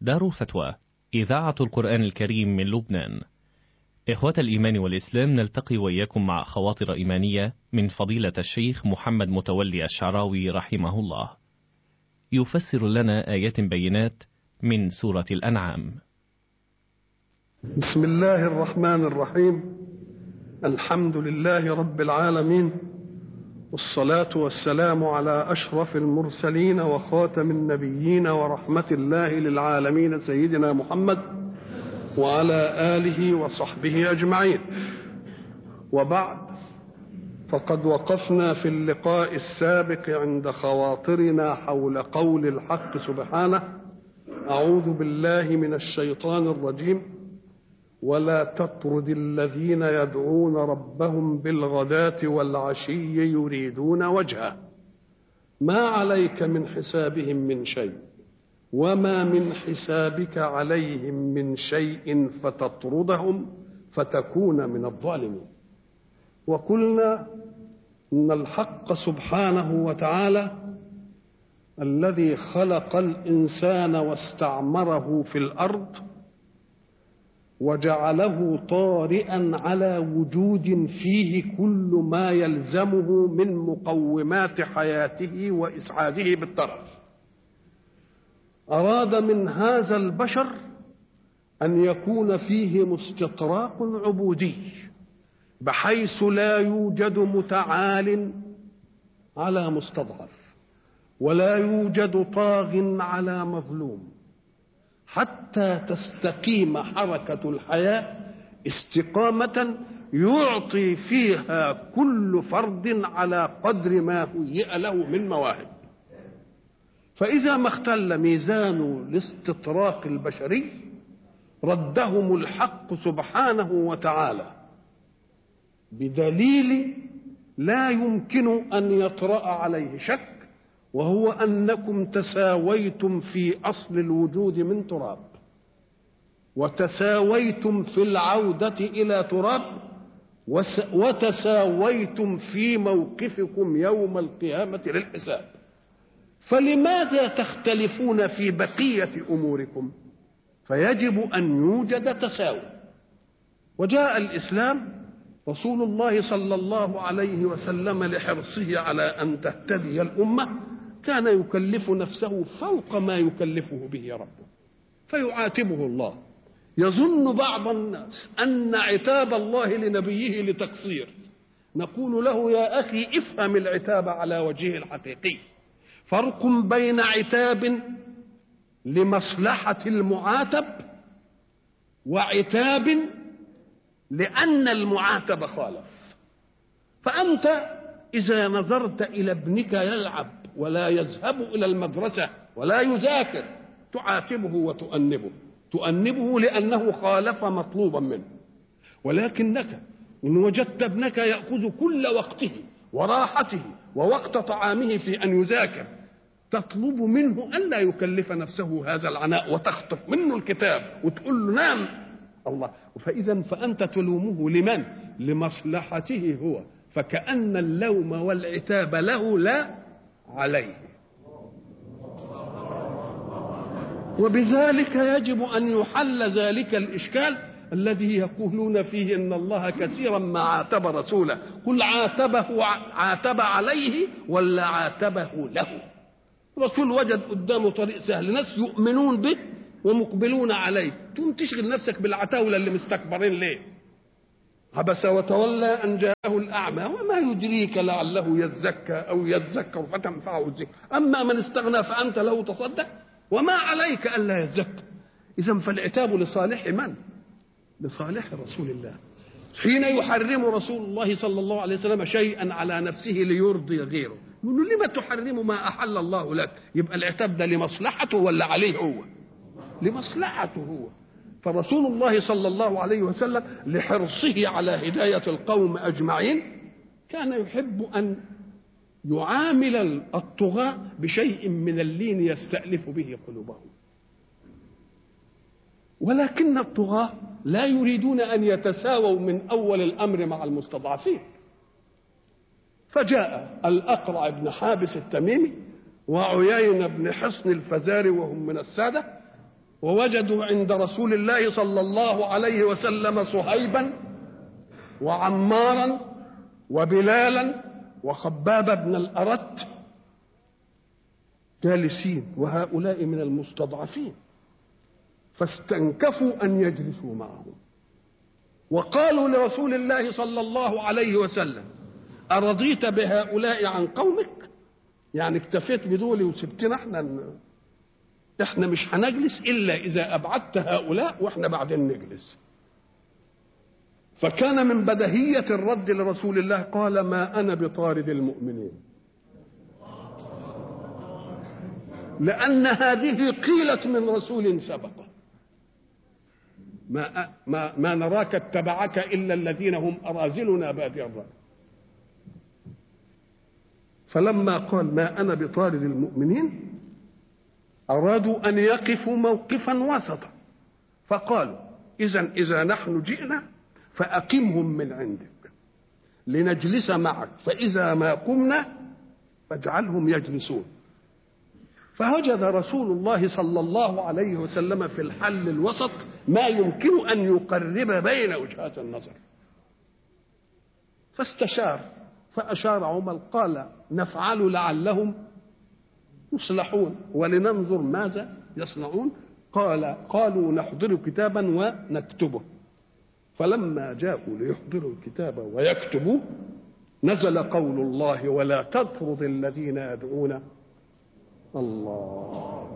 دار الفتوى إذاعة القرآن الكريم من لبنان إخوة الإيمان والإسلام نلتقي وإياكم مع خواطر إيمانية من فضيلة الشيخ محمد متولي الشعراوي رحمه الله يفسر لنا آيات بينات من سورة الأنعام بسم الله الرحمن الرحيم الحمد لله رب العالمين والصلاة والسلام على أشرف المرسلين وخاتم النبيين ورحمة الله للعالمين سيدنا محمد وعلى آله وصحبه أجمعين وبعد فقد وقفنا في اللقاء السابق عند خواطرنا حول قول الحق سبحانه أعوذ بالله من الشيطان الرجيم ولا تطرد الذين يدعون ربهم بالغداة والعشي يريدون وجهه ما عليك من حسابهم من شيء وما من حسابك عليهم من شيء فتطردهم فتكون من الظالمين وقلنا ان الحق سبحانه وتعالى الذي خلق الانسان واستعمره في الارض وجعله طارئا على وجود فيه كل ما يلزمه من مقومات حياته واسعاده بالطرف اراد من هذا البشر ان يكون فيهم استطراق عبودي بحيث لا يوجد متعال على مستضعف ولا يوجد طاغ على مظلوم حتى تستقيم حركة الحياة استقامة يعطي فيها كل فرد على قدر ما هيئ له من مواهب فإذا ما اختل ميزان الاستطراق البشري ردهم الحق سبحانه وتعالى بدليل لا يمكن أن يطرأ عليه شك وهو انكم تساويتم في اصل الوجود من تراب وتساويتم في العوده الى تراب وتساويتم في موقفكم يوم القيامه للحساب فلماذا تختلفون في بقيه اموركم فيجب ان يوجد تساوي وجاء الاسلام رسول الله صلى الله عليه وسلم لحرصه على ان تهتدي الامه كان يكلف نفسه فوق ما يكلفه به ربه فيعاتبه الله يظن بعض الناس ان عتاب الله لنبيه لتقصير نقول له يا اخي افهم العتاب على وجهه الحقيقي فرق بين عتاب لمصلحه المعاتب وعتاب لان المعاتب خالف فانت اذا نظرت الى ابنك يلعب ولا يذهب الى المدرسه ولا يذاكر تعاتبه وتؤنبه تؤنبه لانه خالف مطلوبا منه ولكنك ان وجدت ابنك ياخذ كل وقته وراحته ووقت طعامه في ان يذاكر تطلب منه الا يكلف نفسه هذا العناء وتخطف منه الكتاب وتقول له نام الله فاذا فانت تلومه لمن لمصلحته هو فكأن اللوم والعتاب له لا عليه وبذلك يجب ان يحل ذلك الاشكال الذي يقولون فيه ان الله كثيرا ما عاتب رسوله قل عاتبه عاتب عليه ولا عاتبه له رسول وجد قدامه طريق سهل ناس يؤمنون به ومقبلون عليه تقوم تشغل نفسك بالعتاولة اللي مستكبرين ليه عبس وتولى أن جاءه الأعمى وما يدريك لعله يزكى أو يذكر فتنفعه الذكر أما من استغنى فأنت له تصدق وما عليك ألا يزكى إذا فالعتاب لصالح من؟ لصالح رسول الله حين يحرم رسول الله صلى الله عليه وسلم شيئا على نفسه ليرضي غيره يقول له لما تحرم ما أحل الله لك يبقى العتاب ده لمصلحته ولا عليه هو لمصلحته هو فرسول الله صلى الله عليه وسلم لحرصه على هداية القوم أجمعين كان يحب أن يعامل الطغاة بشيء من اللين يستألف به قلوبهم ولكن الطغاة لا يريدون أن يتساووا من أول الأمر مع المستضعفين فجاء الأقرع بن حابس التميمي وعيين بن حصن الفزاري وهم من السادة ووجدوا عند رسول الله صلى الله عليه وسلم صهيبا وعمارا وبلالا وخباب بن الأرت جالسين وهؤلاء من المستضعفين فاستنكفوا أن يجلسوا معهم وقالوا لرسول الله صلى الله عليه وسلم أرضيت بهؤلاء عن قومك يعني اكتفيت بدول وسبتنا احنا احنا مش هنجلس الا اذا ابعدت هؤلاء واحنا بعدين نجلس فكان من بدهية الرد لرسول الله قال ما أنا بطارد المؤمنين لأن هذه قيلت من رسول سبق ما, ما, ما نراك اتبعك إلا الذين هم أرازلنا بادي الرأي فلما قال ما أنا بطارد المؤمنين أرادوا أن يقفوا موقفا وسطا فقالوا إذا إذا نحن جئنا فأقمهم من عندك لنجلس معك فإذا ما قمنا فاجعلهم يجلسون فوجد رسول الله صلى الله عليه وسلم في الحل الوسط ما يمكن أن يقرب بين وجهات النظر فاستشار فأشار عمر قال نفعل لعلهم يصلحون ولننظر ماذا يصنعون قال قالوا نحضر كتابا ونكتبه فلما جاءوا ليحضروا الكتاب ويكتبوا نزل قول الله ولا تطرد الذين يدعون الله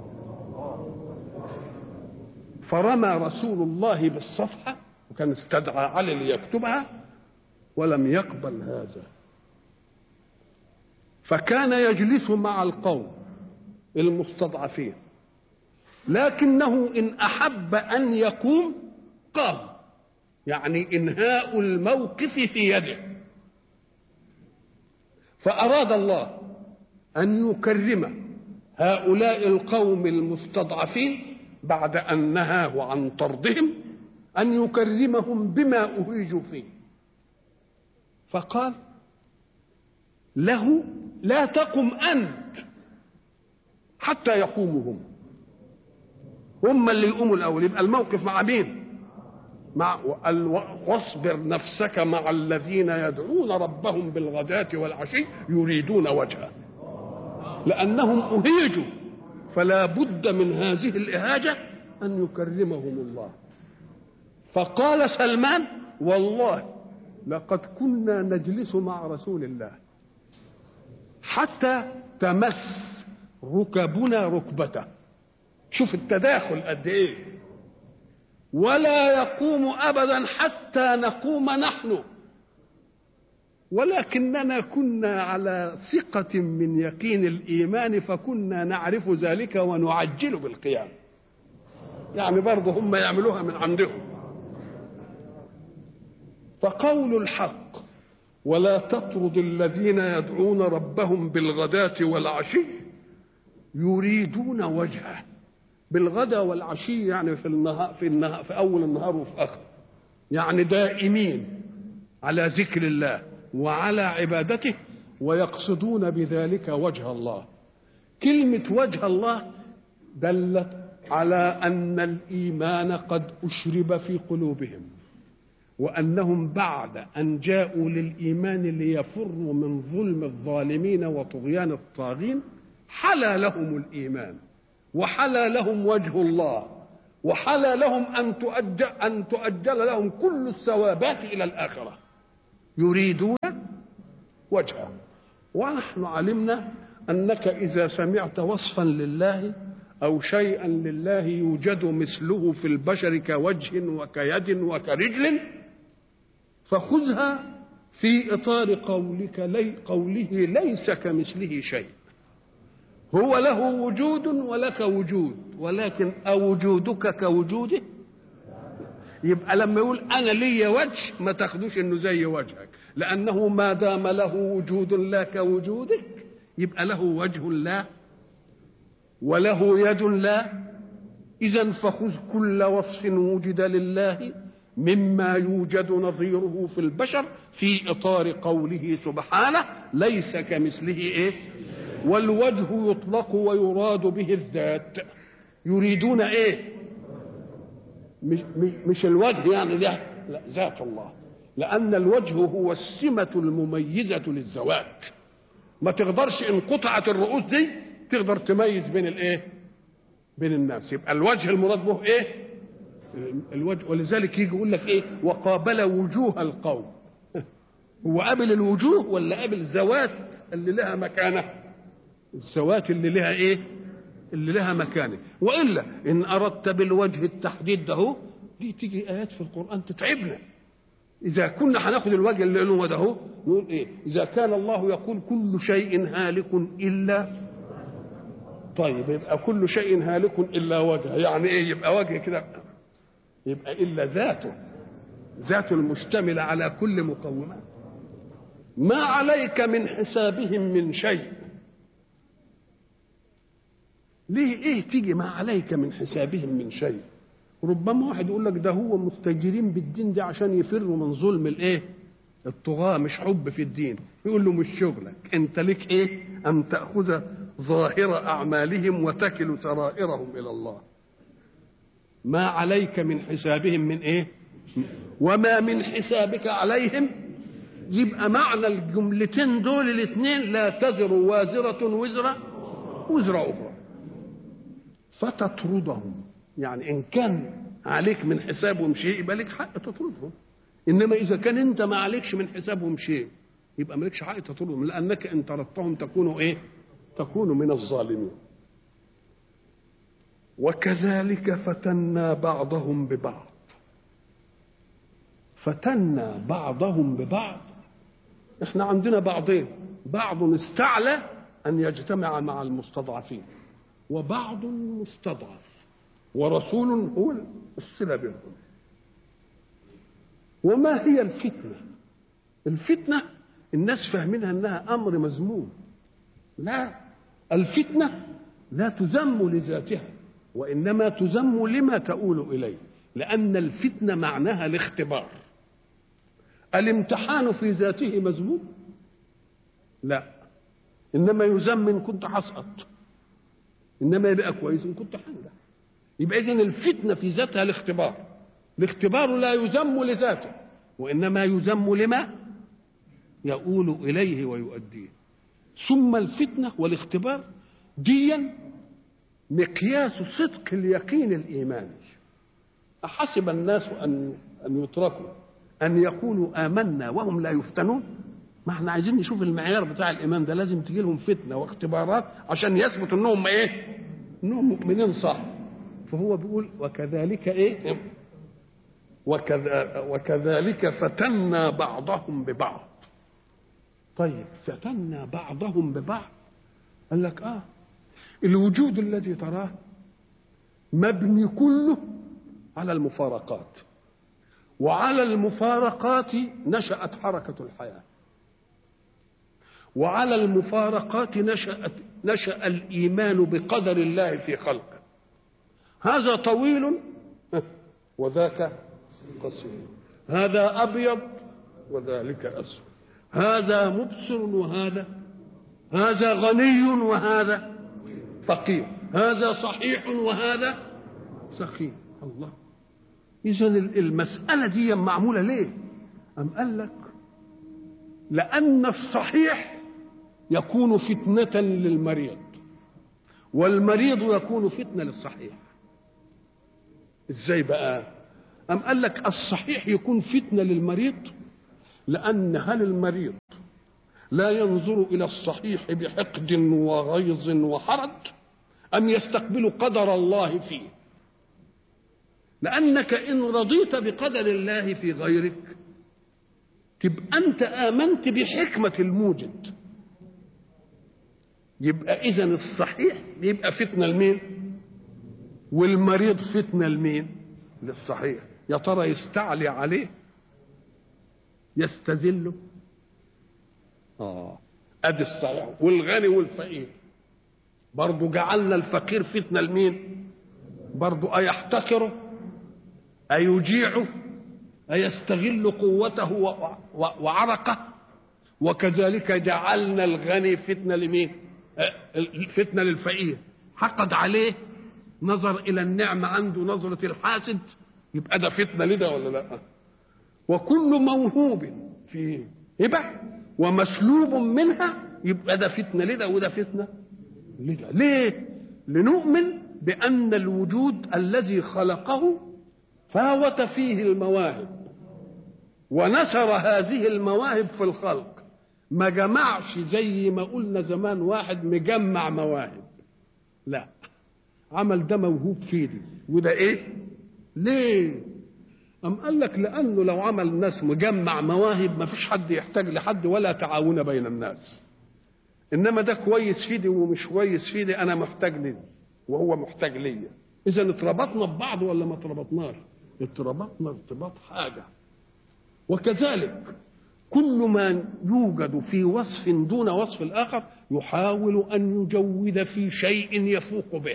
فرمى رسول الله بالصفحة وكان استدعى علي ليكتبها ولم يقبل هذا فكان يجلس مع القوم المستضعفين لكنه إن أحب أن يقوم قام يعني إنهاء الموقف في يده فأراد الله أن يكرم هؤلاء القوم المستضعفين بعد أن نهاه عن طردهم أن يكرمهم بما أهيجوا فيه فقال له لا تقم أنت حتى يقوموا هم هم اللي يقوموا الأول يبقى الموقف مع مين مع واصبر نفسك مع الذين يدعون ربهم بالغداة والعشي يريدون وجهه لأنهم أهيجوا فلا بد من هذه الإهاجة أن يكرمهم الله فقال سلمان والله لقد كنا نجلس مع رسول الله حتى تمس ركبنا ركبته شوف التداخل قد ايه ولا يقوم ابدا حتى نقوم نحن ولكننا كنا على ثقة من يقين الإيمان فكنا نعرف ذلك ونعجل بالقيام يعني برضه هم يعملوها من عندهم فقول الحق ولا تطرد الذين يدعون ربهم بالغداة والعشي يريدون وجهه بالغدا والعشي يعني في النهار في النهار في اول النهار وفي اخر يعني دائمين على ذكر الله وعلى عبادته ويقصدون بذلك وجه الله كلمة وجه الله دلت على أن الإيمان قد أشرب في قلوبهم وأنهم بعد أن جاءوا للإيمان ليفروا من ظلم الظالمين وطغيان الطاغين حلا لهم الإيمان وحلا لهم وجه الله وحلا لهم أن تؤجل, أن تؤجل لهم كل الثوابات إلى الآخرة يريدون وجهه ونحن علمنا انك اذا سمعت وصفا لله او شيئا لله يوجد مثله في البشر كوجه وكيد وكرجل فخذها في اطار قولك لي قوله ليس كمثله شيء هو له وجود ولك وجود ولكن أوجودك كوجوده يبقى لما يقول انا لي وجه ما تاخدوش انه زي وجهك لانه ما دام له وجود لا كوجودك يبقى له وجه لا وله يد لا اذا فخذ كل وصف وجد لله مما يوجد نظيره في البشر في اطار قوله سبحانه ليس كمثله ايه والوجه يطلق ويراد به الذات يريدون ايه مش, مش, مش الوجه يعني ده لا ذات الله لأن الوجه هو السمة المميزة للذوات ما تقدرش إن قطعت الرؤوس دي تقدر تميز بين الإيه؟ بين الناس يبقى الوجه المراد به إيه؟ الوجه ولذلك يجي يقول لك إيه؟ وقابل وجوه القوم هو قابل الوجوه ولا قابل الذوات اللي لها مكانة؟ الذوات اللي لها إيه؟ اللي لها مكانة وإلا إن أردت بالوجه التحديد ده دي تيجي آيات في القرآن تتعبنا إذا كنا هناخد الوجه اللي هو ده هو نقول إيه؟ إذا كان الله يقول كل شيء هالك إلا طيب يبقى كل شيء هالك إلا وجهه يعني إيه يبقى وجه كده يبقى إلا ذاته ذاته المشتملة على كل مقومات ما عليك من حسابهم من شيء ليه ايه تيجي ما عليك من حسابهم من شيء ربما واحد يقول لك ده هو مستجيرين بالدين ده عشان يفروا من ظلم الايه الطغاة مش حب في الدين يقول له مش شغلك انت لك ايه ان تأخذ ظاهر اعمالهم وتكل سرائرهم الى الله ما عليك من حسابهم من ايه وما من حسابك عليهم يبقى معنى الجملتين دول الاثنين لا تزر وازرة وزر وزر أخرى فتطردهم يعني إن كان عليك من حسابهم شيء يبقى لك حق تطردهم إنما إذا كان أنت ما عليكش من حسابهم شيء يبقى مالكش حق تطردهم لأنك إن طردتهم تكونوا إيه؟ تكونوا من الظالمين وكذلك فتنا بعضهم ببعض فتنا بعضهم ببعض احنا عندنا بعضين بعض استعلى ان يجتمع مع المستضعفين وبعض مستضعف ورسول هو الصله بينهم وما هي الفتنه الفتنه الناس فاهمينها انها امر مذموم لا الفتنه لا تذم لذاتها وانما تذم لما تؤول اليه لان الفتنه معناها الاختبار الامتحان في ذاته مذموم لا انما يذم ان كنت هسقط انما يبقى كويس ان كنت هنجح يبقى اذا الفتنه في ذاتها الاختبار الاختبار لا يذم لذاته وانما يذم لما يؤول اليه ويؤديه ثم الفتنه والاختبار ديا مقياس صدق اليقين الايماني احسب الناس ان ان يتركوا ان يقولوا امنا وهم لا يفتنون ما احنا عايزين نشوف المعيار بتاع الايمان ده لازم تجي لهم فتنه واختبارات عشان يثبت انهم ايه انهم مؤمنين صح فهو بيقول وكذلك ايه وكذا وكذلك فتنا بعضهم ببعض طيب فتنا بعضهم ببعض قال لك اه الوجود الذي تراه مبني كله على المفارقات وعلى المفارقات نشأت حركة الحياة وعلى المفارقات نشأت نشأ الإيمان بقدر الله في خلقه هذا طويل وذاك قصير هذا أبيض وذلك أسود هذا مبصر وهذا هذا غني وهذا فقير هذا صحيح وهذا سقيم الله إذا المسألة دي معمولة ليه؟ أم قال لك لأن الصحيح يكون فتنة للمريض والمريض يكون فتنة للصحيح ازاي بقى أم قال لك الصحيح يكون فتنة للمريض لأن هل المريض لا ينظر إلى الصحيح بحقد وغيظ وحرج أم يستقبل قدر الله فيه لأنك إن رضيت بقدر الله في غيرك تبقى أنت آمنت بحكمة الموجد يبقى إذا الصحيح يبقى فتنة لمين؟ والمريض فتنة لمين؟ للصحيح يا ترى يستعلي عليه يستذله اه ادي الصحيح والغني والفقير برضه جعلنا الفقير فتنه لمين برضه ايحتقره ايجيعه ايستغل قوته وعرقه وكذلك جعلنا الغني فتنه لمين فتنه للفقير حقد عليه نظر الى النعمه عنده نظره الحاسد يبقى ده فتنه لده ولا لا وكل موهوب في هبه ومسلوب منها يبقى ده فتنه لده وده فتنه لده ليه لنؤمن بان الوجود الذي خلقه فاوت فيه المواهب ونشر هذه المواهب في الخلق ما جمعش زي ما قلنا زمان واحد مجمع مواهب لا عمل ده موهوب فيه دي وده ايه ليه أم قال لك لأنه لو عمل الناس مجمع مواهب ما فيش حد يحتاج لحد ولا تعاون بين الناس إنما ده كويس في دي ومش كويس في دي أنا محتاج لي وهو محتاج ليا إذا اتربطنا ببعض ولا ما اتربطناش ارتباطنا ارتباط حاجة وكذلك كل ما يوجد في وصف دون وصف الآخر يحاول أن يجود في شيء يفوق به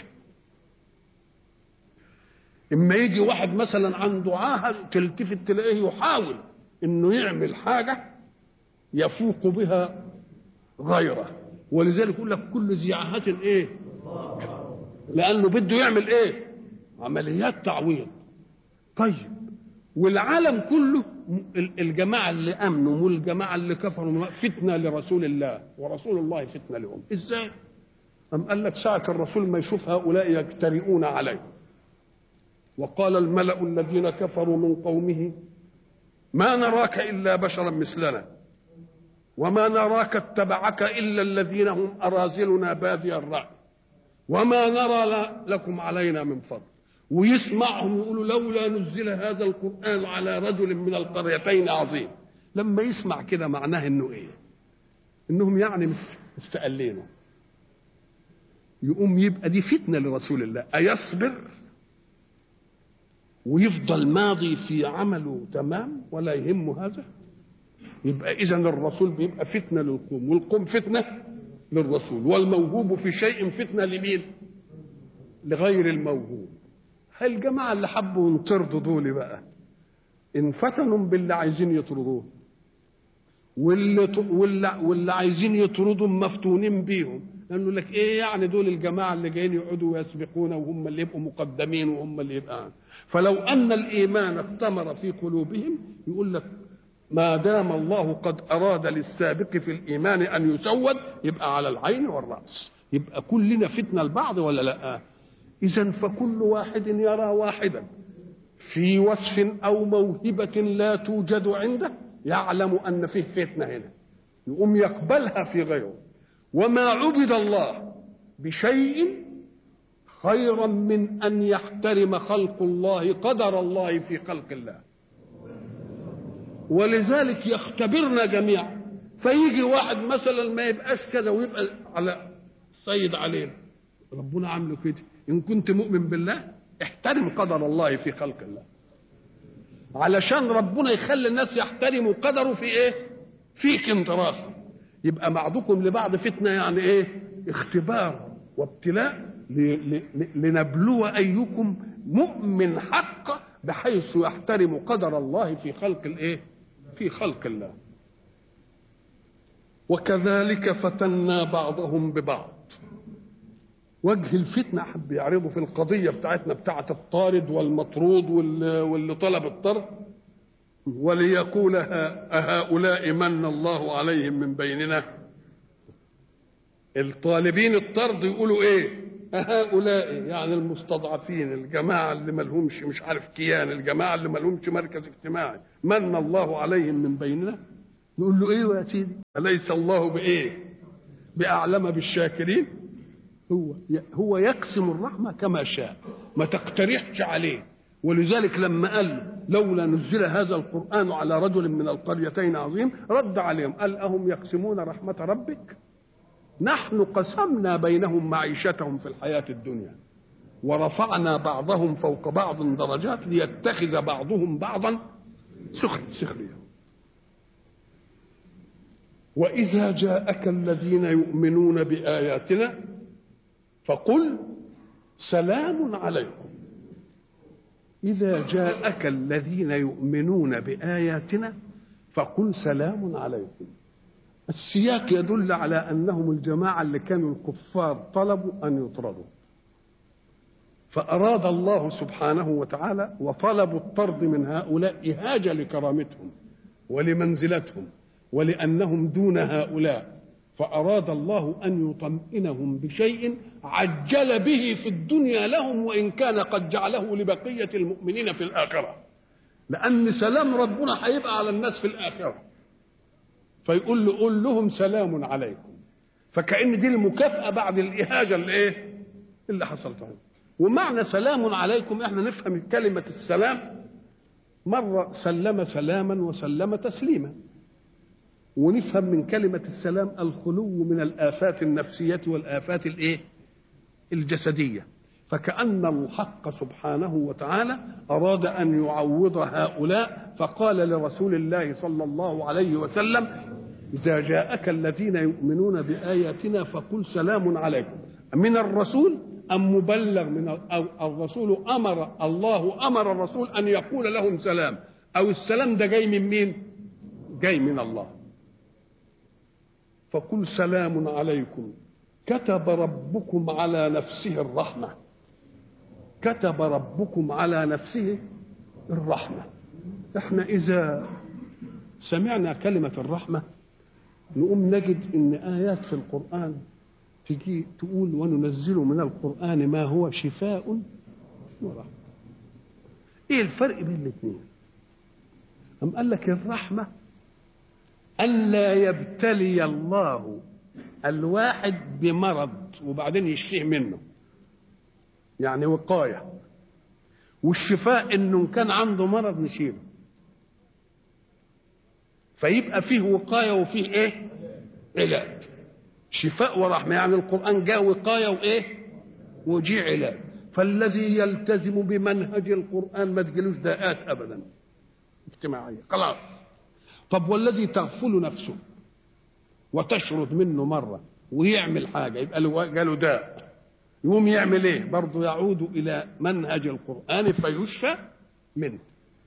اما يجي واحد مثلا عنده عاهه تلتفت تلاقيه يحاول انه يعمل حاجه يفوق بها غيره ولذلك يقول لك كل ذي عاهه ايه لانه بده يعمل ايه عمليات تعويض طيب والعالم كله الجماعه اللي امنوا والجماعه اللي كفروا فتنه لرسول الله ورسول الله فتنه لهم ازاي أم قال لك ساعة الرسول ما يشوف هؤلاء يجترئون عليه وقال الملأ الذين كفروا من قومه ما نراك إلا بشرا مثلنا وما نراك اتبعك إلا الذين هم أرازلنا بادي الرأي وما نرى لكم علينا من فضل ويسمعهم يقولوا لولا نزل هذا القرآن على رجل من القريتين عظيم لما يسمع كده معناه انه ايه انهم يعني مستقلينه يقوم يبقى دي فتنة لرسول الله أيصبر ويفضل ماضي في عمله تمام ولا يهمه هذا يبقى اذا الرسول بيبقى فتنه للقوم والقوم فتنه للرسول والموهوب في شيء فتنه لمين لغير الموهوب هل الجماعه اللي حبوا ينطردوا دول بقى انفتنوا باللي عايزين يطردوه واللي واللي, واللي عايزين يطردوا مفتونين بيهم لانه لك ايه يعني دول الجماعه اللي جايين يقعدوا ويسبقون وهم اللي يبقوا مقدمين وهم اللي يبقى فلو ان الايمان اختمر في قلوبهم يقول لك ما دام الله قد اراد للسابق في الايمان ان يسود يبقى على العين والراس يبقى كلنا فتنه البعض ولا لا اذا فكل واحد يرى واحدا في وصف او موهبه لا توجد عنده يعلم ان فيه فتنه هنا يقوم يقبلها في غيره وما عبد الله بشيء خيرا من ان يحترم خلق الله قدر الله في خلق الله ولذلك يختبرنا جميعا فيجي واحد مثلا ما يبقاش كذا ويبقى على سيد علينا ربنا عامله كده ان كنت مؤمن بالله احترم قدر الله في خلق الله علشان ربنا يخلي الناس يحترموا قدره في ايه فيك انت راسك يبقى بعضكم لبعض فتنه يعني ايه اختبار وابتلاء لنبلو ايكم مؤمن حق بحيث يحترم قدر الله في خلق الايه في خلق الله وكذلك فتنا بعضهم ببعض وجه الفتنة حب يعرضوا في القضية بتاعتنا بتاعت الطارد والمطرود واللي طلب الطرد وليقول أهؤلاء من الله عليهم من بيننا الطالبين الطرد يقولوا ايه هؤلاء يعني المستضعفين الجماعة اللي ملهمش مش عارف كيان الجماعة اللي ملهمش مركز اجتماعي من الله عليهم من بيننا نقول له ايه يا سيدي أليس الله بإيه بأعلم بالشاكرين هو هو يقسم الرحمة كما شاء ما تقترحش عليه ولذلك لما قال لولا نزل هذا القرآن على رجل من القريتين عظيم رد عليهم قال أهم يقسمون رحمة ربك نحن قسمنا بينهم معيشتهم في الحياة الدنيا ورفعنا بعضهم فوق بعض درجات ليتخذ بعضهم بعضا سخريا وإذا جاءك الذين يؤمنون بآياتنا فقل سلام عليكم إذا جاءك الذين يؤمنون بآياتنا فقل سلام عليكم السياق يدل على أنهم الجماعة اللي كانوا الكفار طلبوا أن يطردوا فأراد الله سبحانه وتعالى وطلبوا الطرد من هؤلاء إهاجة لكرامتهم ولمنزلتهم ولأنهم دون هؤلاء فأراد الله أن يطمئنهم بشيء عجل به في الدنيا لهم وإن كان قد جعله لبقية المؤمنين في الآخرة لأن سلام ربنا هيبقى على الناس في الآخرة فيقول له قول لهم سلام عليكم فكأن دي المكافأة بعد الإهاجة اللي إيه اللي حصلت لهم ومعنى سلام عليكم احنا نفهم كلمة السلام مرة سلم سلاما وسلم تسليما ونفهم من كلمة السلام الخلو من الآفات النفسية والآفات الإيه؟ الجسدية فكأن الحق سبحانه وتعالى أراد أن يعوض هؤلاء فقال لرسول الله صلى الله عليه وسلم إذا جاءك الذين يؤمنون بآياتنا فقل سلام عليكم من الرسول أم مبلغ من أو الرسول أمر الله أمر الرسول أن يقول لهم سلام أو السلام ده جاي من مين؟ جاي من الله فقل سلام عليكم كتب ربكم على نفسه الرحمة كتب ربكم على نفسه الرحمة احنا إذا سمعنا كلمة الرحمة نقوم نجد إن آيات في القرآن تجي تقول وننزل من القرآن ما هو شفاء ورحمة ايه الفرق بين الاثنين أم قال لك الرحمة ألا يبتلي الله الواحد بمرض وبعدين يشفيه منه يعني وقاية والشفاء انه إن كان عنده مرض نشيله فيبقى فيه وقاية وفيه ايه علاج شفاء ورحمة يعني القرآن جاء وقاية وايه وجي علاج فالذي يلتزم بمنهج القرآن ما تجيلوش داءات أبدا اجتماعية خلاص طب والذي تغفل نفسه وتشرد منه مرة ويعمل حاجة يبقى له جاله داء يقوم يعمل ايه برضه يعود إلى منهج القرآن فيشفى منه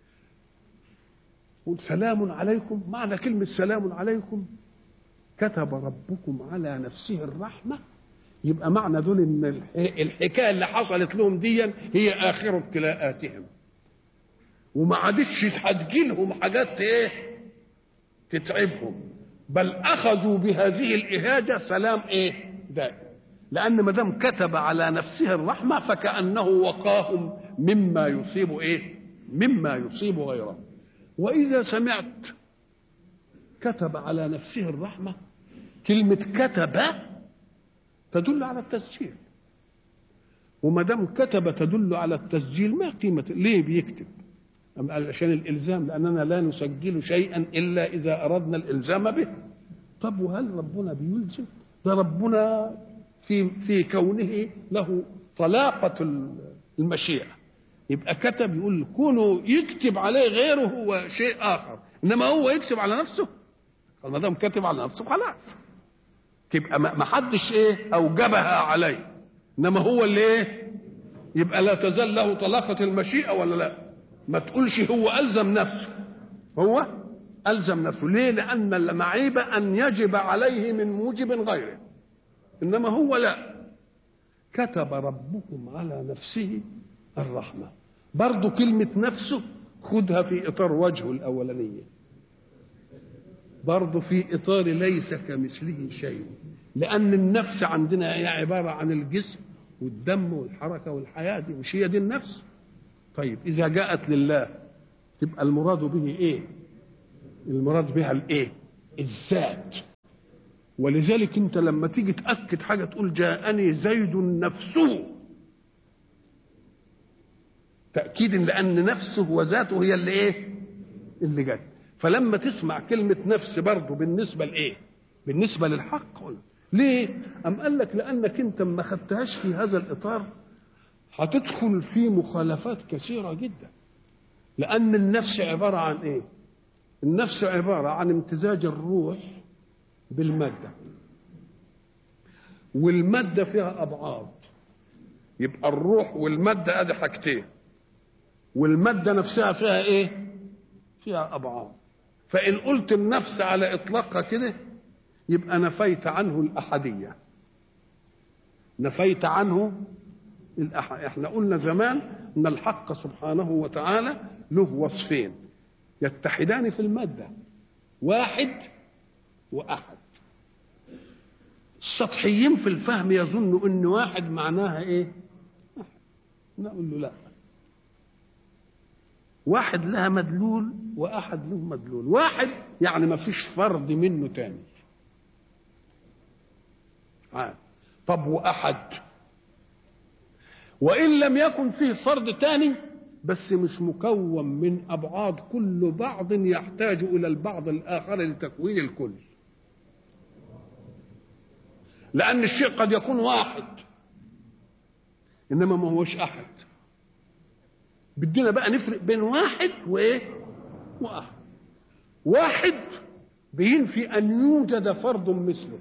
قل سلام عليكم معنى كلمة سلام عليكم كتب ربكم على نفسه الرحمة يبقى معنى دول ان الحكايه اللي حصلت لهم دي هي اخر ابتلاءاتهم وما عادتش هتجيلهم حاجات ايه تتعبهم بل اخذوا بهذه الاهاجه سلام ايه دائم لان ما دام كتب على نفسه الرحمه فكانه وقاهم مما يصيب ايه مما يصيب غيره واذا سمعت كتب على نفسه الرحمه كلمه كتب تدل على التسجيل وما دام كتب تدل على التسجيل ما قيمة ليه بيكتب عشان الإلزام لأننا لا نسجل شيئا إلا إذا أردنا الإلزام به طب وهل ربنا بيلزم ده ربنا في في كونه له طلاقة المشيئة يبقى كتب يقول كونه يكتب عليه غيره هو شيء آخر إنما هو يكتب على نفسه ما دام كتب على نفسه خلاص تبقى ما حدش ايه اوجبها عليه انما هو اللي ايه يبقى لا تزال له طلاقة المشيئة ولا لا ما تقولش هو ألزم نفسه هو ألزم نفسه ليه لأن المعيب أن يجب عليه من موجب غيره إنما هو لا كتب ربكم على نفسه الرحمة برضو كلمة نفسه خدها في إطار وجهه الأولانية برضه في إطار ليس كمثله شيء لأن النفس عندنا هي عبارة عن الجسم والدم والحركة والحياة دي مش هي دي النفس طيب إذا جاءت لله تبقى المراد به إيه المراد بها الإيه الذات ولذلك أنت لما تيجي تأكد حاجة تقول جاءني زيد نفسه تأكيد لأن نفسه وذاته هي اللي إيه اللي جت فلما تسمع كلمة نفس برضه بالنسبة لإيه؟ بالنسبة للحق ليه؟ أم قال لك لأنك أنت ما خدتهاش في هذا الإطار هتدخل في مخالفات كثيرة جدا لأن النفس عبارة عن إيه؟ النفس عبارة عن امتزاج الروح بالمادة والمادة فيها أبعاد يبقى الروح والمادة أدي حاجتين والمادة نفسها فيها إيه؟ فيها أبعاد فإن قلت النفس على إطلاقها كده يبقى نفيت عنه الأحدية نفيت عنه الأح... احنا قلنا زمان ان الحق سبحانه وتعالى له وصفين يتحدان في الماده واحد واحد السطحيين في الفهم يظنوا ان واحد معناها ايه واحد نقول له لا واحد لها مدلول واحد له مدلول واحد يعني ما فيش فرد منه تاني عاد. طب واحد وان لم يكن فيه فرد تاني بس مش مكون من ابعاد كل بعض يحتاج الى البعض الاخر لتكوين الكل لان الشيء قد يكون واحد انما ما هوش احد بدنا بقى نفرق بين واحد وايه واحد واحد بينفي ان يوجد فرد مثله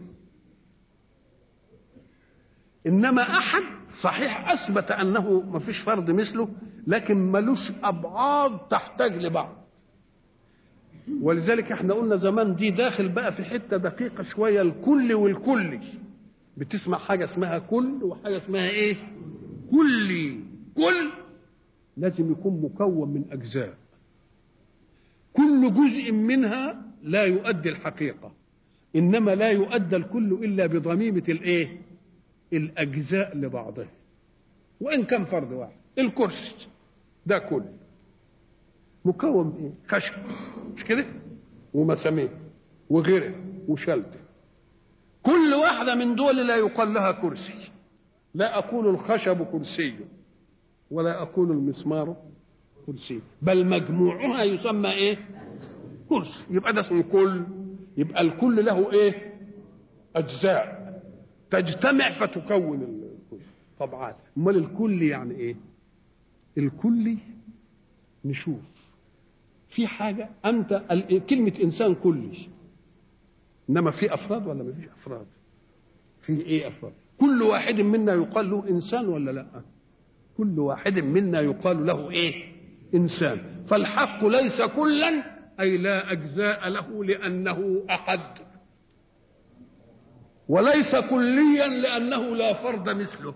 انما احد صحيح اثبت انه ما فيش فرد مثله لكن ملوش ابعاد تحتاج لبعض ولذلك احنا قلنا زمان دي داخل بقى في حته دقيقه شويه الكل والكلي بتسمع حاجه اسمها كل وحاجه اسمها ايه كلي كل لازم يكون مكون من اجزاء كل جزء منها لا يؤدي الحقيقه انما لا يؤدى الكل الا بضميمه الايه الاجزاء لبعضها وان كان فرد واحد الكرسي ده كل مكون من ايه خشب مش كده ومسامير وغيره وشلته كل واحده من دول لا يقال لها كرسي لا اقول الخشب كرسي ولا اقول المسمار كرسي بل مجموعها يسمى ايه كرسي يبقى ده اسمه كل يبقى الكل له ايه اجزاء تجتمع فتكون الكل طبعا امال الكل يعني ايه الكلي نشوف في حاجه انت كلمه انسان كلي انما في افراد ولا ما فيش افراد في ايه افراد كل واحد منا يقال له انسان ولا لا كل واحد منا يقال له ايه انسان فالحق ليس كلا اي لا اجزاء له لانه احد وليس كليا لانه لا فرد مثله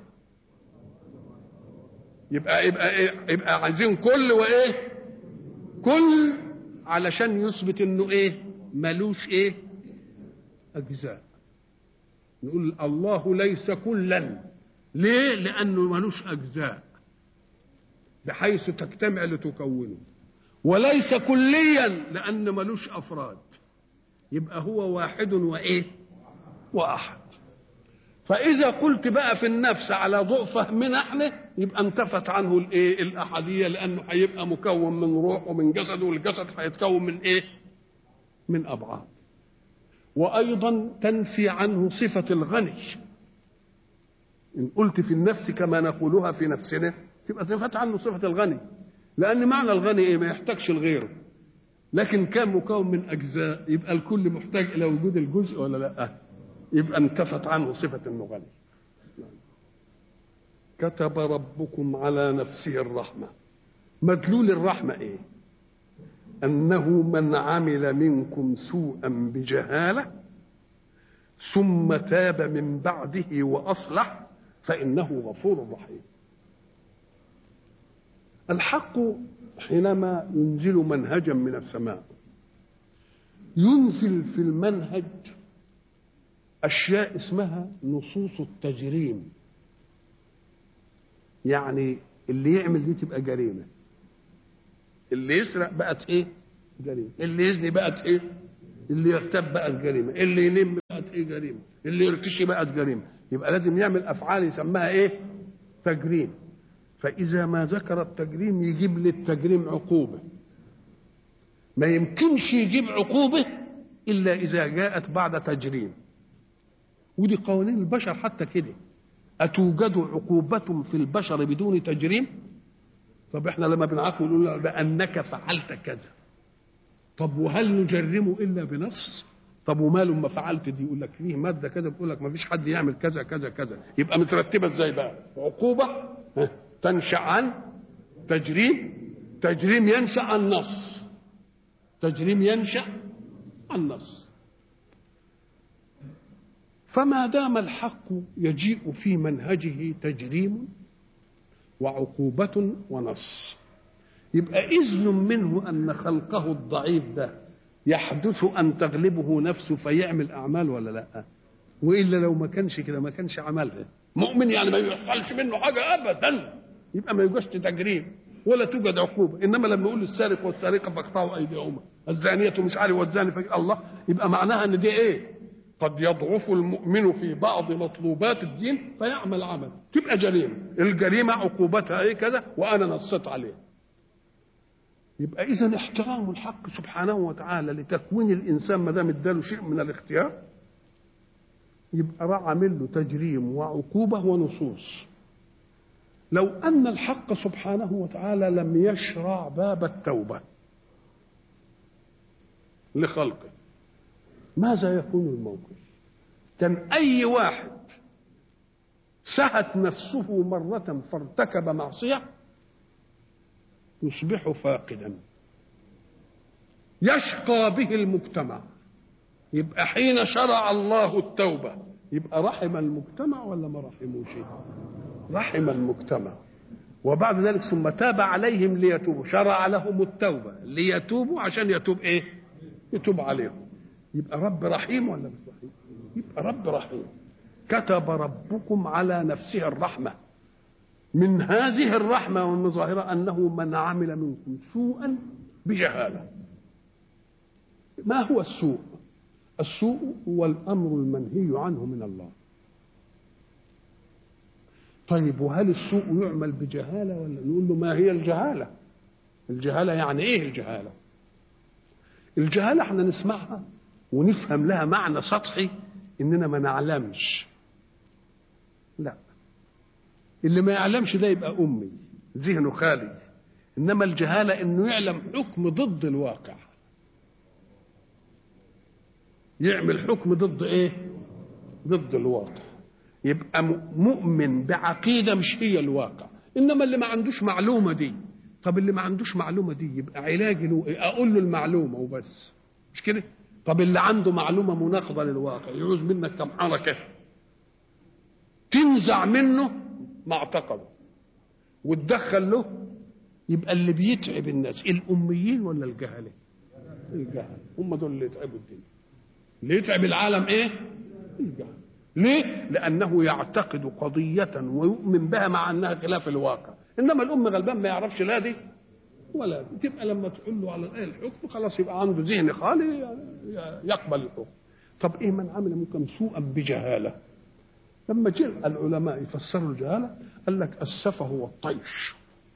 يبقى يبقى إيه؟ يبقى عايزين كل وايه كل علشان يثبت انه ايه ملوش ايه اجزاء نقول الله ليس كلا ليه لانه ملوش اجزاء بحيث تجتمع لتكونه وليس كليا لان ملوش افراد يبقى هو واحد وايه واحد فاذا قلت بقى في النفس على ضوء فهمنا احنا يبقى انتفت عنه الايه الاحاديه لانه هيبقى مكون من روح ومن جسد والجسد هيتكون من ايه من ابعاد وايضا تنفي عنه صفه الغني ان قلت في النفس كما نقولها في نفسنا تبقى نفت عنه صفه الغني لان معنى الغني ايه ما يحتاجش لغيره لكن كان مكون من اجزاء يبقى الكل محتاج الى وجود الجزء ولا لا يبقى انتفت عنه صفه انه غني كتب ربكم على نفسه الرحمه مدلول الرحمه ايه انه من عمل منكم سوءا بجهاله ثم تاب من بعده واصلح فانه غفور رحيم الحق حينما ينزل منهجا من السماء ينزل في المنهج اشياء اسمها نصوص التجريم يعني اللي يعمل دي تبقى جريمه اللي يسرق بقت ايه جريمه اللي يزني بقت ايه اللي يغتاب بقت جريمه اللي ينم بقت ايه جريمه اللي يرتشي بقت جريمه يبقى لازم يعمل افعال يسميها ايه تجريم فاذا ما ذكر التجريم يجيب للتجريم عقوبه ما يمكنش يجيب عقوبه الا اذا جاءت بعد تجريم ودي قوانين البشر حتى كده أتوجد عقوبة في البشر بدون تجريم طب احنا لما بنعاقب نقول بأنك فعلت كذا طب وهل نجرمه إلا بنص طب وما لما فعلت دي يقول لك فيه مادة كذا بتقول لك ما فيش حد يعمل كذا كذا كذا يبقى مترتبة ازاي بقى عقوبة تنشأ عن تجريم تجريم ينشأ عن نص تجريم ينشأ عن نص فما دام الحق يجيء في منهجه تجريم وعقوبة ونص يبقى إذن منه أن خلقه الضعيف ده يحدث أن تغلبه نفسه فيعمل أعمال ولا لا وإلا لو ما كانش كده ما كانش عملها مؤمن يعني ما يحصلش منه حاجة أبدا يبقى ما يوجدش تجريم ولا توجد عقوبة إنما لما يقول السارق والسارقة فاقطعوا أيديهما الزانية مش عارف والزاني فاق... الله يبقى معناها إن دي إيه قد يضعف المؤمن في بعض مطلوبات الدين فيعمل عمل تبقى جريمة الجريمة عقوبتها ايه كذا وانا نصت عليه يبقى اذا احترام الحق سبحانه وتعالى لتكوين الانسان ما دام اداله شيء من الاختيار يبقى راح عامل له تجريم وعقوبه ونصوص لو ان الحق سبحانه وتعالى لم يشرع باب التوبه لخلقه ماذا يكون الموقف كان اي واحد سهت نفسه مرة فارتكب معصية يصبح فاقدا يشقى به المجتمع يبقى حين شرع الله التوبة يبقى رحم المجتمع ولا ما رحموش رحم المجتمع وبعد ذلك ثم تاب عليهم ليتوبوا شرع لهم التوبة ليتوبوا عشان يتوب ايه يتوب عليهم يبقى رب رحيم ولا مش رحيم يبقى رب رحيم كتب ربكم على نفسه الرحمة من هذه الرحمة والمظاهرة أنه من عمل منكم سوءا بجهالة ما هو السوء السوء هو الأمر المنهي عنه من الله طيب وهل السوء يعمل بجهالة ولا نقول له ما هي الجهالة الجهالة يعني ايه الجهالة الجهالة احنا نسمعها ونفهم لها معنى سطحي اننا ما نعلمش لا اللي ما يعلمش ده يبقى امي ذهنه خالي انما الجهاله انه يعلم حكم ضد الواقع يعمل حكم ضد ايه ضد الواقع يبقى مؤمن بعقيده مش هي الواقع انما اللي ما عندوش معلومه دي طب اللي ما عندوش معلومه دي يبقى علاجي له إيه؟ اقول له المعلومه وبس مش كده طب اللي عنده معلومه مناقضه للواقع يعوز منك كم حركه تنزع منه ما اعتقده وتدخل له يبقى اللي بيتعب الناس الاميين ولا الجهله الجهله هم دول اللي يتعبوا الدنيا اللي يتعب العالم ايه الجهل ليه لانه يعتقد قضيه ويؤمن بها مع انها خلاف الواقع انما الام غلبان ما يعرفش لا دي ولا دي. تبقى لما تقول له على الايه الحكم خلاص يبقى عنده ذهن خالي يقبل الحكم طب ايه من عمل ممكن سوءا بجهاله لما جاء العلماء يفسروا الجهاله قال لك السفه والطيش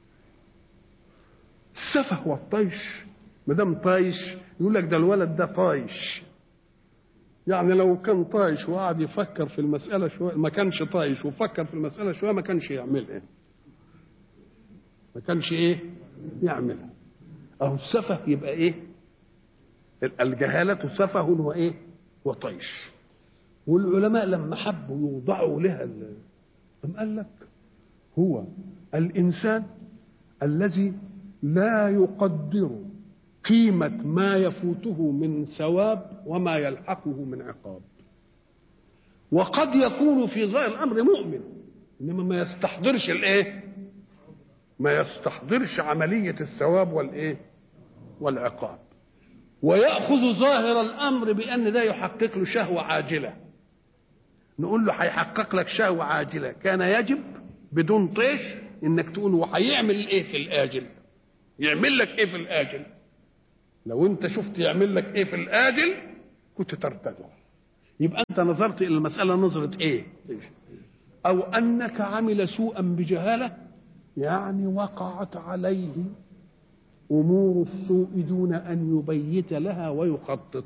السفه والطيش ما دام طايش يقول لك ده الولد ده طايش يعني لو كان طايش وقعد يفكر في المسألة شوية ما كانش طايش وفكر في المسألة شوية ما كانش يعمل ايه ما كانش ايه يعملها اهو السفه يبقى ايه الجهالة سفه وايه وطيش والعلماء لما حبوا يوضعوا لها أم قال لك هو الإنسان الذي لا يقدر قيمة ما يفوته من ثواب وما يلحقه من عقاب وقد يكون في ظاهر الأمر مؤمن إنما ما يستحضرش الإيه ما يستحضرش عملية الثواب والإيه والعقاب ويأخذ ظاهر الأمر بأن ده يحقق له شهوة عاجلة نقول له هيحقق لك شهوة عاجلة كان يجب بدون طيش انك تقول وهيعمل ايه في الاجل يعمل لك ايه في الاجل لو انت شفت يعمل لك ايه في الاجل كنت ترتدع يبقى انت نظرت الى المسألة نظرة ايه او انك عمل سوءا بجهالة يعني وقعت عليه امور السوء دون ان يبيت لها ويخطط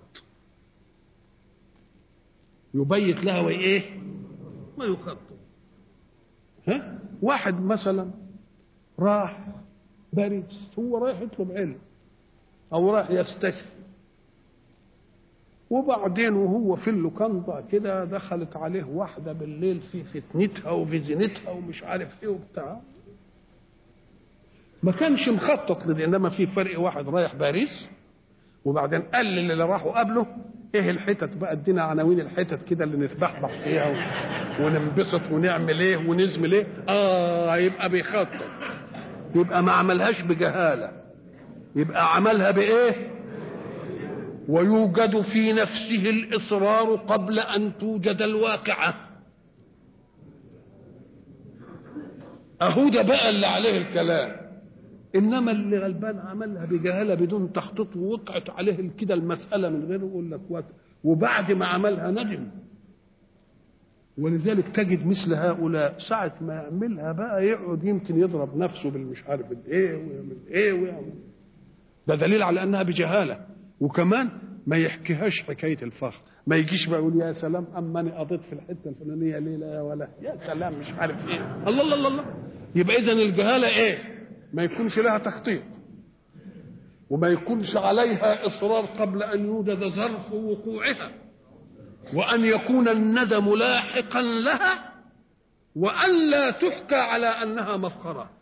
يبيت لها وايه ويخطط ها واحد مثلا راح باريس هو رايح يطلب علم او رايح يستشفي وبعدين وهو في اللوكاندا كده دخلت عليه واحدة بالليل في فتنتها وفي زينتها ومش عارف ايه وبتاع ما كانش مخطط لده انما في فرق واحد رايح باريس وبعدين قال اللي راحوا قبله ايه الحتت بقى ادينا عناوين الحتت كده اللي نتبحبح فيها و... وننبسط ونعمل ايه ونزمل ايه اه يبقى بيخطط يبقى ما عملهاش بجهاله يبقى عملها بايه ويوجد في نفسه الاصرار قبل ان توجد الواقعه اهو ده بقى اللي عليه الكلام انما اللي غلبان عملها بجهاله بدون تخطيط ووقعت عليه كده المساله من غير يقول لك وقت وبعد ما عملها ندم ولذلك تجد مثل هؤلاء ساعة ما يعملها بقى يقعد يمكن يضرب نفسه بالمش عارف ايه ويعمل ايه ويعمل ده دليل على انها بجهاله وكمان ما يحكيهاش حكايه الفخر ما يجيش بقى يقول يا سلام اما انا قضيت في الحته الفلانيه ليله يا ولا يا سلام مش عارف ايه الله الله الله, الله. يبقى اذا الجهاله ايه ما يكونش لها تخطيط وما يكونش عليها اصرار قبل ان يوجد ظرف وقوعها وان يكون الندم لاحقا لها وان لا تحكى على انها مفخره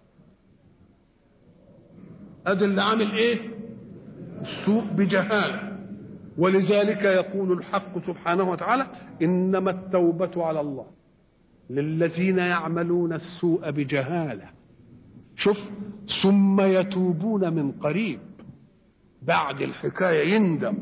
ادي اللي عامل ايه السوء بجهاله ولذلك يقول الحق سبحانه وتعالى انما التوبه على الله للذين يعملون السوء بجهاله شوف ثم يتوبون من قريب بعد الحكايه يندم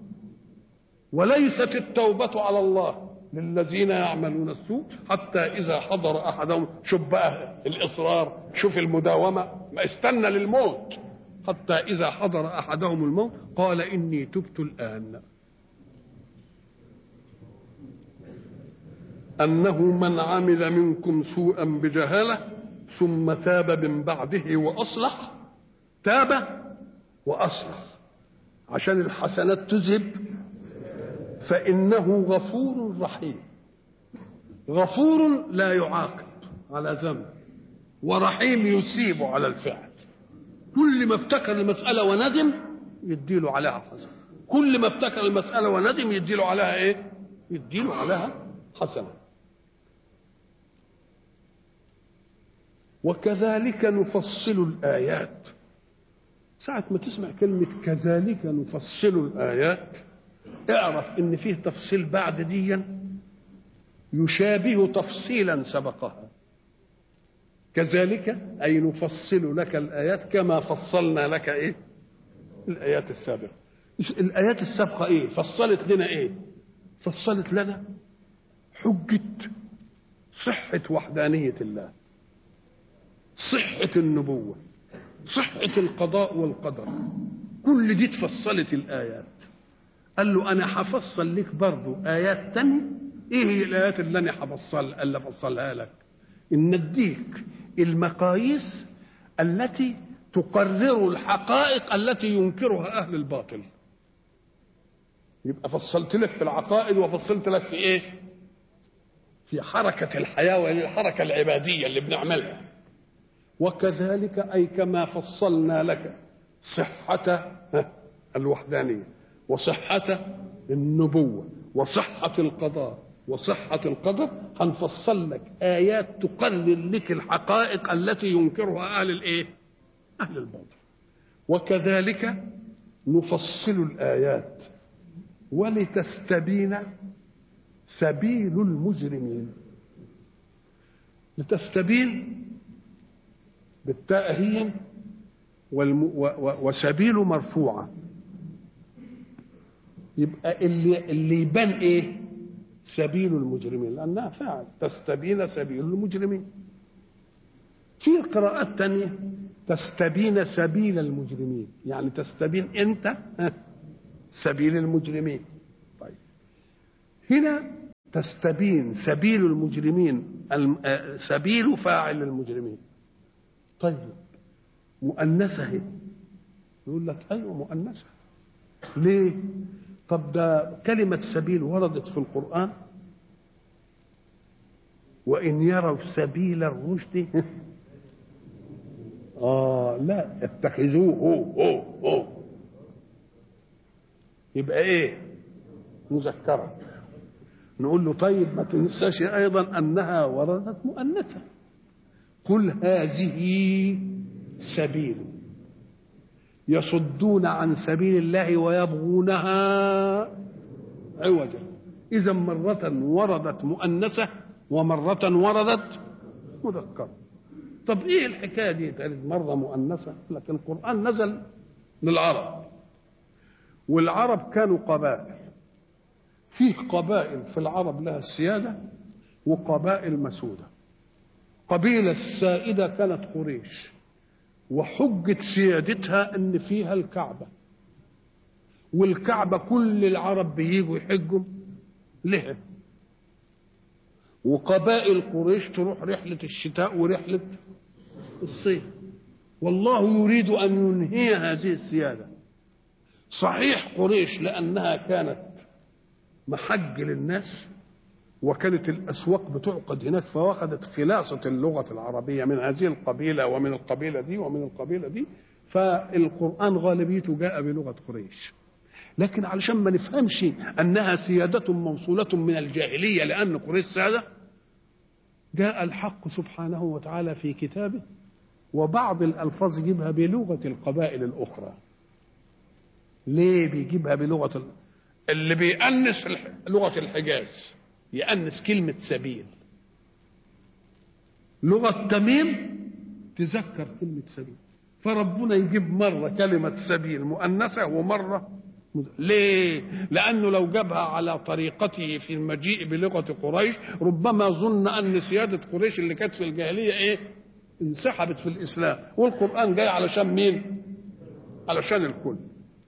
وليست التوبه على الله للذين يعملون السوء حتى اذا حضر احدهم شوف بقى الاصرار شوف المداومه ما استنى للموت حتى اذا حضر احدهم الموت قال اني تبت الان انه من عمل منكم سوءا بجهاله ثم تاب من بعده واصلح تاب واصلح عشان الحسنات تذهب فانه غفور رحيم غفور لا يعاقب على ذنب ورحيم يثيب على الفعل كل ما افتكر المساله وندم يديله عليها حسنه كل ما افتكر المساله وندم يديله عليها ايه يديله عليها حسنه وكذلك نفصل الآيات ساعة ما تسمع كلمة كذلك نفصل الآيات اعرف ان فيه تفصيل بعد ديا يشابه تفصيلا سبقها كذلك أي نفصل لك الآيات كما فصلنا لك إيه الآيات السابقة الآيات السابقة إيه فصلت لنا إيه فصلت لنا حجة صحة وحدانية الله صحة النبوة صحة القضاء والقدر كل دي تفصلت الآيات قال له أنا هفصل لك برضو آيات تانية إيه هي الآيات اللي أنا هفصل اللي أفصلها لك إن نديك المقاييس التي تقرر الحقائق التي ينكرها أهل الباطل يبقى فصلت لك في العقائد وفصلت لك في إيه في حركة الحياة وهي الحركة العبادية اللي بنعملها وكذلك أي كما فصلنا لك صحة الوحدانية وصحة النبوة وصحة القضاء وصحة القدر هنفصل لك آيات تقرر لك الحقائق التي ينكرها أهل الإيه؟ أهل الباطل وكذلك نفصل الآيات ولتستبين سبيل المجرمين لتستبين بالتاء هي والم... و... و... وسبيل مرفوعه يبقى اللي اللي يبان ايه سبيل المجرمين لانها فعل تستبين سبيل المجرمين في قراءات تانية تستبين سبيل المجرمين يعني تستبين انت سبيل المجرمين طيب هنا تستبين سبيل المجرمين سبيل فاعل المجرمين طيب مؤنثة هي يقول لك أيوة مؤنثة ليه؟ طب ده كلمة سبيل وردت في القرآن وإن يروا سبيل الرشد آه لا اتخذوه هو هو هو يبقى إيه؟ مذكرة نقول له طيب ما تنساش أيضا أنها وردت مؤنثة قل هذه سبيل يصدون عن سبيل الله ويبغونها عوجا إذا مرة وردت مؤنثة ومرة وردت مذكرة طب إيه الحكاية دي تالت مرة مؤنثة لكن القرآن نزل للعرب والعرب كانوا قبائل فيه قبائل في العرب لها السيادة وقبائل مسودة قبيلة السائدة كانت قريش وحجة سيادتها ان فيها الكعبة والكعبة كل العرب بيجوا يحجوا لها وقبائل قريش تروح رحلة الشتاء ورحلة الصيف والله يريد أن ينهي هذه السيادة صحيح قريش لأنها كانت محج للناس وكانت الأسواق بتعقد هناك فواخدت خلاصة اللغة العربية من هذه القبيلة ومن القبيلة دي ومن القبيلة دي فالقرآن غالبيته جاء بلغة قريش لكن علشان ما نفهمش أنها سيادة موصولة من الجاهلية لأن قريش سادة جاء الحق سبحانه وتعالى في كتابه وبعض الألفاظ يجيبها بلغة القبائل الأخرى ليه بيجيبها بلغة اللي بيأنس لغة الحجاز يأنس كلمة سبيل لغة تميم تذكر كلمة سبيل فربنا يجيب مرة كلمة سبيل مؤنثة ومرة ليه؟ لأنه لو جابها على طريقته في المجيء بلغة قريش ربما ظن أن سيادة قريش اللي كانت في الجاهلية إيه؟ انسحبت في الإسلام والقرآن جاي علشان مين؟ علشان الكل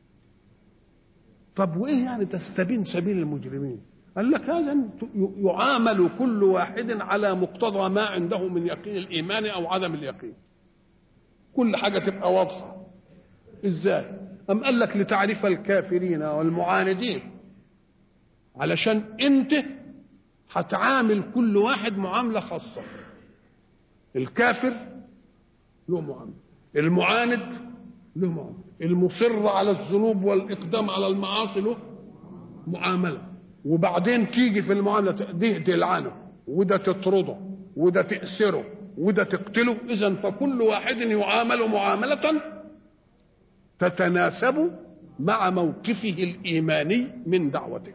طب وإيه يعني تستبين سبيل المجرمين؟ قال لك هذا يعامل كل واحد على مقتضى ما عنده من يقين الإيمان أو عدم اليقين كل حاجة تبقى واضحة إزاي؟ أم قال لك لتعرف الكافرين والمعاندين علشان أنت هتعامل كل واحد معاملة خاصة الكافر له معاملة المعاند له معاملة المصر على الذنوب والإقدام على المعاصي له معاملة وبعدين تيجي في المعاملة دي تلعنه وده تطرده وده تأسره وده تقتله إذا فكل واحد يعامل معاملة تتناسب مع موقفه الإيماني من دعوته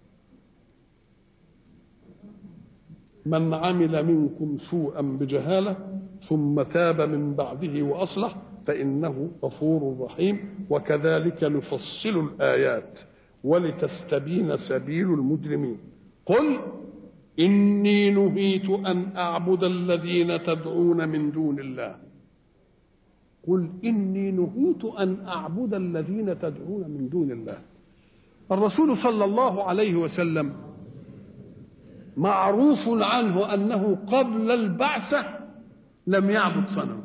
من عمل منكم سوءا بجهالة ثم تاب من بعده وأصلح فإنه غفور رحيم وكذلك نفصل الآيات ولتستبين سبيل المجرمين قل إني نهيت أن أعبد الذين تدعون من دون الله قل إني نهيت أن أعبد الذين تدعون من دون الله الرسول صلى الله عليه وسلم معروف عنه أنه قبل البعثة لم يعبد صنم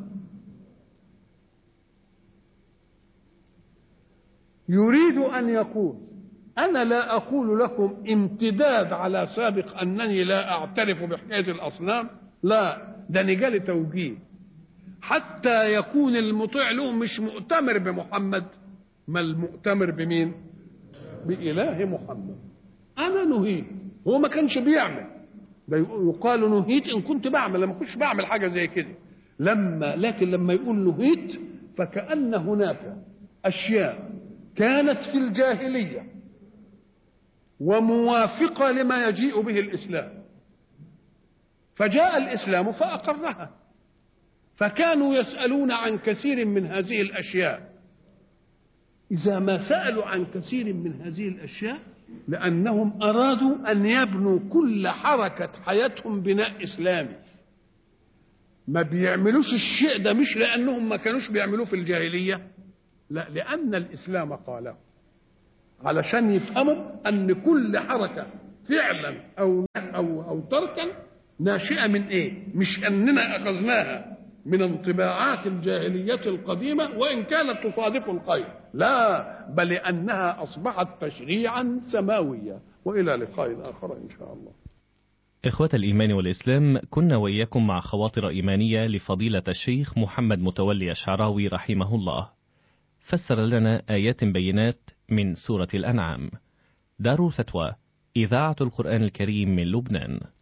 يريد أن يقول أنا لا أقول لكم امتداد على سابق أنني لا أعترف بحكاية الأصنام لا ده نجال توجيه حتى يكون المطيع له مش مؤتمر بمحمد ما المؤتمر بمين بإله محمد أنا نهيت هو ما كانش بيعمل ده يقال نهيت إن كنت بعمل لما كنتش بعمل حاجة زي كده لما لكن لما يقول نهيت فكأن هناك أشياء كانت في الجاهلية وموافقة لما يجيء به الإسلام فجاء الإسلام فأقرها فكانوا يسألون عن كثير من هذه الأشياء إذا ما سألوا عن كثير من هذه الأشياء لأنهم أرادوا أن يبنوا كل حركة حياتهم بناء إسلامي ما بيعملوش الشيء ده مش لأنهم ما كانوش بيعملوه في الجاهلية لا لأن الإسلام قاله علشان يفهموا أن كل حركة فعلا أو أو أو تركا ناشئة من إيه؟ مش أننا أخذناها من انطباعات الجاهلية القديمة وإن كانت تصادف الخير لا بل أنها أصبحت تشريعا سماويا وإلى لقاء آخر إن شاء الله إخوة الإيمان والإسلام كنا وإياكم مع خواطر إيمانية لفضيلة الشيخ محمد متولي الشعراوي رحمه الله فسر لنا آيات بينات من سورة الأنعام دار فتوى إذاعة القرآن الكريم من لبنان